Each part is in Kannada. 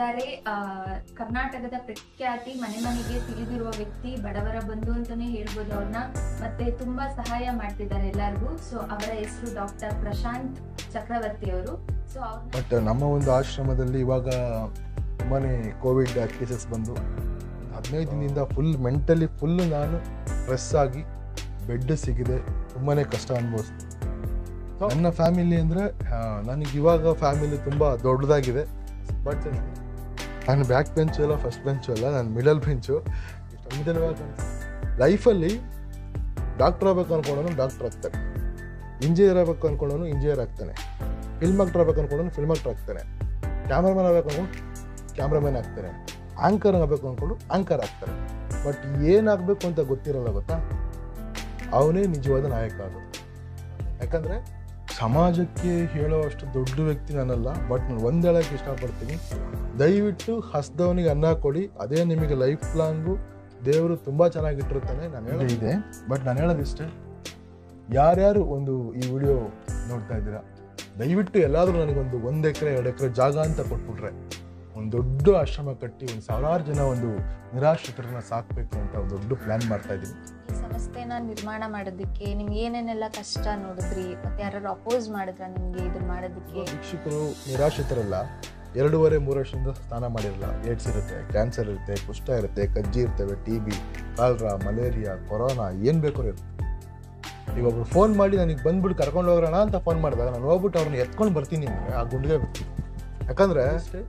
ಇದ್ದಾರೆ ಆ, ಕರ್ನಾಟಕದ ಪ್ರಖ್ಯಾತಿ ಮನೆ ಮನೆಗೆ ತಿಳಿದಿರುವ ವ್ಯಕ್ತಿ ಬಡವರ ಬಂಧು ಅಂತಾನೆ ಹೇಳ್ಬೋದು ಅವ್ರನ್ನ ಮತ್ತೆ ತುಂಬಾ ಸಹಾಯ ಮಾಡ್ತಿದ್ದಾರೆ ಎಲ್ಲರಿಗೂ ಸೊ ಅವರ ಹೆಸರು ಡಾಕ್ಟರ್ ಪ್ರಶಾಂತ್ ಚಕ್ರವರ್ತಿ ಅವರು ಸೊ ಅವ್ರ ಬಟ್ ನಮ್ಮ ಒಂದು ಆಶ್ರಮದಲ್ಲಿ ಇವಾಗ ತುಂಬಾ ಕೋವಿಡ್ ಕೇಸಸ್ ಬಂದು ಹದಿನೈದು ದಿನದಿಂದ ಫುಲ್ ಮೆಂಟಲಿ ಫುಲ್ಲು ನಾನು ಸ್ಟ್ರೆಸ್ ಆಗಿ ಬೆಡ್ ಸಿಗಿದೆ ತುಂಬಾ ಕಷ್ಟ ಅನುಭವಿಸ್ತೀನಿ ನನ್ನ ಫ್ಯಾಮಿಲಿ ಅಂದರೆ ನನಗೆ ಇವಾಗ ಫ್ಯಾಮಿಲಿ ತುಂಬ ದೊಡ್ಡದಾಗಿದೆ ಬಟ್ ನಾನು ಬ್ಯಾಕ್ ಬೆಂಚು ಅಲ್ಲ ಫಸ್ಟ್ ಬೆಂಚು ಅಲ್ಲ ನಾನು ಮಿಡಲ್ ಬೆಂಚು ಮಿಡಲ್ ಲೈಫಲ್ಲಿ ಡಾಕ್ಟರ್ ಆಗ್ಬೇಕು ಅನ್ಕೊಂಡವನು ಡಾಕ್ಟರ್ ಆಗ್ತಾನೆ ಇಂಜಿನಿಯರ್ ಆಗ್ಬೇಕು ಅನ್ಕೊಂಡವನು ಇಂಜಿನಿಯರ್ ಆಗ್ತಾನೆ ಫಿಲ್ಮ್ ಆಕ್ಟರ್ ಆಗ್ಬೇಕು ಅನ್ಕೊಂಡು ಫಿಲ್ಮ್ ಆಕ್ಟರ್ ಆಗ್ತಾನೆ ಕ್ಯಾಮ್ರಾಮನ್ ಆಗ್ಬೇಕು ಅನ್ಕೊಂಡು ಕ್ಯಾಮ್ರಾಮನ್ ಆಗ್ತಾನೆ ಆಂಕರ್ ಆಗಬೇಕು ಅಂದ್ಕೊಂಡು ಆಂಕರ್ ಆಗ್ತಾರೆ ಬಟ್ ಏನಾಗಬೇಕು ಅಂತ ಗೊತ್ತಿರಲ್ಲ ಗೊತ್ತಾ ಅವನೇ ನಿಜವಾದ ನಾಯಕ ಅದು ಯಾಕಂದರೆ ಸಮಾಜಕ್ಕೆ ಹೇಳೋ ಅಷ್ಟು ದೊಡ್ಡ ವ್ಯಕ್ತಿ ನಾನಲ್ಲ ಬಟ್ ನಾನು ಒಂದು ಹೇಳೋಕ್ಕೆ ಇಷ್ಟಪಡ್ತೀನಿ ದಯವಿಟ್ಟು ಹಸ್ದವನಿಗೆ ಅನ್ನ ಕೊಡಿ ಅದೇ ನಿಮಗೆ ಲೈಫ್ ಲಾಂಗು ದೇವರು ತುಂಬ ಚೆನ್ನಾಗಿಟ್ಟಿರ್ತಾನೆ ನಾನು ಹೇಳೋದು ಇದೆ ಬಟ್ ನಾನು ಹೇಳೋದಿಷ್ಟೇ ಯಾರ್ಯಾರು ಒಂದು ಈ ವಿಡಿಯೋ ನೋಡ್ತಾ ಇದ್ದೀರಾ ದಯವಿಟ್ಟು ಎಲ್ಲಾದರೂ ನನಗೊಂದು ಒಂದು ಎಕರೆ ಎರಡು ಎಕರೆ ಜಾಗ ಅಂತ ಕೊಟ್ಬಿಟ್ರೆ ಒಂದು ದೊಡ್ಡ ಆಶ್ರಮ ಕಟ್ಟಿ ಒಂದು ಸಾವಿರಾರು ಜನ ಒಂದು ನಿರಾಶ್ರಿತರನ್ನ ಸಾಕಬೇಕು ಅಂತ ಒಂದು ದೊಡ್ಡ ಪ್ಲ್ಯಾನ್ ಮಾಡ್ತಾ ಇದ್ದೀನಿ ಈ ಸಂಸ್ಥೆನ ನಿರ್ಮಾಣ ಮಾಡೋದಕ್ಕೆ ನಿಮ್ಗೆ ಏನೇನೆಲ್ಲ ಕಷ್ಟ ನೋಡಿದ್ರಿ ಮತ್ತೆ ಯಾರು ಅಪೋಸ್ ಮಾಡಿದ್ರ ನಿಮ್ಗೆ ಇದನ್ನ ಮಾಡೋದಕ್ಕೆ ಶಿಕ್ಷಕರು ನಿರಾಶ್ರಿತರಲ್ಲ ಎರಡೂವರೆ ಮೂರು ವರ್ಷದಿಂದ ಸ್ನಾನ ಮಾಡಿರಲ್ಲ ಏಡ್ಸ್ ಇರುತ್ತೆ ಕ್ಯಾನ್ಸರ್ ಇರುತ್ತೆ ಕುಷ್ಠ ಇರುತ್ತೆ ಕಜ್ಜಿ ಇರ್ತವೆ T B cholera malaria corona ಏನು ಬೇಕಾದ್ರೂ ಇರುತ್ತೆ ಈಗ ಒಬ್ರು ಫೋನ್ ಮಾಡಿ ನನಗೆ ಬಂದ್ಬಿಟ್ಟು ಕರ್ಕೊಂಡು ಹೋಗೋಣ ಅಂತ ಫೋನ್ ಮಾಡಿದಾಗ ನಾನು ಹೋಗ್ಬಿಟ್ಟು ಅವ್ರನ್ನ ಎತ್ಕೊಂಡು ಬರ್ತೀನಿ ಅಂದರೆ ಆ ಗುಂಡಿಗೆ ವ್ಯಕ್ತಿ ಯಾಕಂದರೆ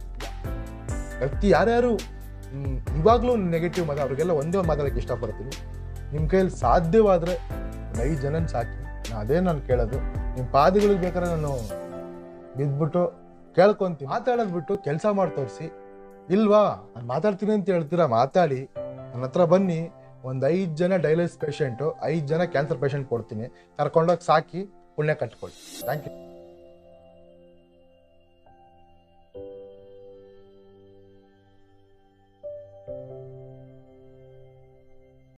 ವ್ಯಕ್ತಿ ಯಾರ್ಯಾರು ಮ್, ಇವಾಗಲೂ ನೆಗೆಟಿವ್ ಮಾತು ಅವ್ರಿಗೆಲ್ಲ ಒಂದೇ ಒಂದು ಮಾತಾಡೋಕ್ಕೆ ಇಷ್ಟಪಡ್ತೀನಿ ನಿಮ್ಮ ಕೈಯಲ್ಲಿ ಸಾಧ್ಯವಾದರೆ ಒಂದು ಐದು ಜನನ ಸಾಕಿ ನಾ ಅದೇ ನಾನು ಕೇಳೋದು ನಿಮ್ಮ ಪಾದಗಳಿಗೆ ಬೇಕಾದ್ರೆ ನಾನು ಬಿದ್ಬಿಟ್ಟು ಕೇಳ್ಕೊಂತೀನಿ ಮಾತಾಡೋದು ಬಿಟ್ಟು ಕೆಲಸ ಮಾಡಿ ತೋರಿಸಿ ಇಲ್ವಾ ನಾನು ಮಾತಾಡ್ತೀನಿ ಅಂತ ಹೇಳ್ತೀರಾ ಮಾತಾಡಿ ನನ್ನ ಹತ್ರ ಬನ್ನಿ ಒಂದು ಐದು ಜನ ಡೈಲಿಸ್ ಪೇಷಂಟು ಐದು ಜನ ಕ್ಯಾನ್ಸರ್ ಪೇಷಂಟ್ ಕೊಡ್ತೀನಿ ಕರ್ಕೊಂಡೋಗಿ ಸಾಕಿ ಪುಣ್ಯ ಕಟ್ಕೊಳ್ಳಿ ಥ್ಯಾಂಕ್ ಯು